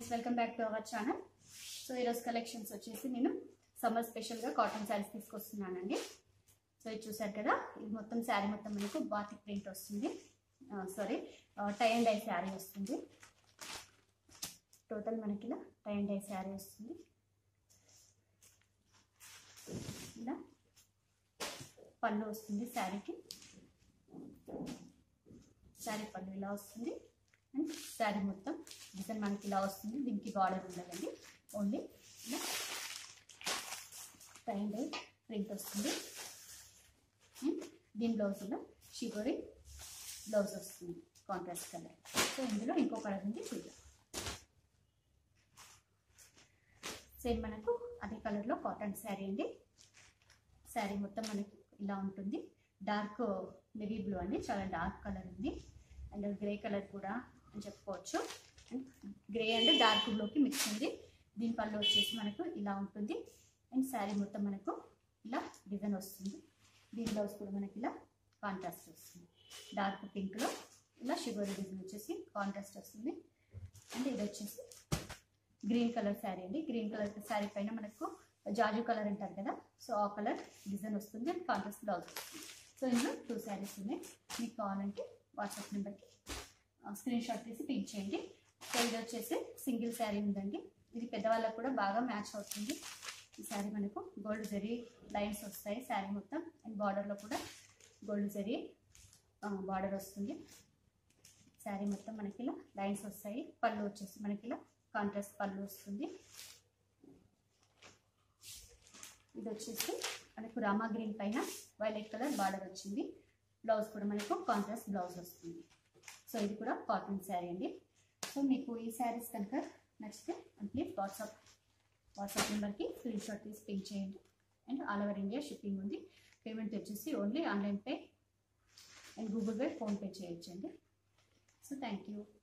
welcome back to our channel so ఈరోజు collections వచ్చేసి నేను సమ్మర్ స్పెషల్గా కాటన్ శారీస్ తీసుకొస్తున్నానండి సో ఇది చూసారు కదా ఇది మొత్తం శారీ మొత్తం మనకు బాతిక్ ప్రింట్ వస్తుంది sorry tie and dye sari వస్తుంది టోటల్ మనకి ఇలా టై అండ్ డై శారీ వస్తుంది ఇలా పళ్ళు వస్తుంది శారీకి శారీ పళ్ళు ఇలా వస్తుంది అండ్ శారీ మొత్తం డిజైన్ మనకి ఇలా వస్తుంది దీనికి బార్డర్ ఉండదండి ఓన్లీ ఇలా టైండ్ ప్రింట్ వస్తుంది అండ్ దీని బ్లౌజ్లో షిగోరి బ్లౌజ్ వస్తుంది కాంట్రాస్ట్ కలర్ సో ఇందులో ఇంకో కలర్ ఉంది చూద్దాం సేమ్ మనకు అదే కలర్లో కాటన్ శారీ అండి శారీ మొత్తం మనకి ఇలా ఉంటుంది డార్క్ నెవీ బ్లూ అండి చాలా డార్క్ కలర్ ఉంది అండ్ గ్రే కలర్ కూడా అని చెప్పుకోవచ్చు అండ్ గ్రే అండ్ డార్క్ బ్లూకి మిక్స్ ఉంది దీని పళ్ళు వచ్చేసి మనకు ఇలా ఉంటుంది అండ్ శారీ మొత్తం మనకు ఇలా డిజైన్ వస్తుంది దీని బ్లౌజ్ కూడా మనకి ఇలా కాంట్రాస్ట్ వస్తుంది డార్క్ పింక్లో ఇలా షుగర్ డిజైన్ వచ్చేసి కాంట్రాస్ట్ వస్తుంది అండ్ ఇది వచ్చేసి గ్రీన్ కలర్ శారీ అండి గ్రీన్ కలర్ శారీ పైన మనకు జాజు కలర్ అంటారు కదా సో ఆ కలర్ డిజైన్ వస్తుంది అండ్ కాంట్రాస్ట్ బ్లౌజ్ వస్తుంది సో ఇందులో టూ శారీస్ ఉన్నాయి మీకు కావాలంటే వాట్సాప్ నెంబర్కి స్క్రీన్ షాట్ తీసి పిక్ చేయండి సో ఇది వచ్చేసి సింగిల్ శారీ ఉందండి ఇది పెద్దవాళ్ళకు కూడా బాగా మ్యాచ్ అవుతుంది ఈ శారీ మనకు గోల్డ్ జరీ లైన్స్ వస్తాయి శారీ మొత్తం అండ్ బార్డర్లో కూడా గోల్డ్ జరీ బార్డర్ వస్తుంది శారీ మొత్తం మనకి ఇలా లైన్స్ వస్తాయి పళ్ళు వచ్చేసి మనకి ఇలా కాంట్రాస్ట్ పళ్ళు వస్తుంది ఇది వచ్చేసి మనకు రామా గ్రీన్ పైన వైలెట్ కలర్ బార్డర్ వచ్చింది బ్లౌజ్ కూడా మనకు కాంట్రాస్ట్ బ్లౌజ్ వస్తుంది సో ఇది కూడా కాటన్ శారీ అండి సో మీకు ఈ శారీస్ కనుక నచ్చితే ప్లీజ్ వాట్సాప్ వాట్సాప్ నెంబర్కి స్క్రీన్ షాట్ తీసి పింక్ చేయండి and all over India shipping ఉంది పేమెంట్ వచ్చేసి only online pay and Google Pay PhonePe చేయొచ్చండి సో థ్యాంక్ యూ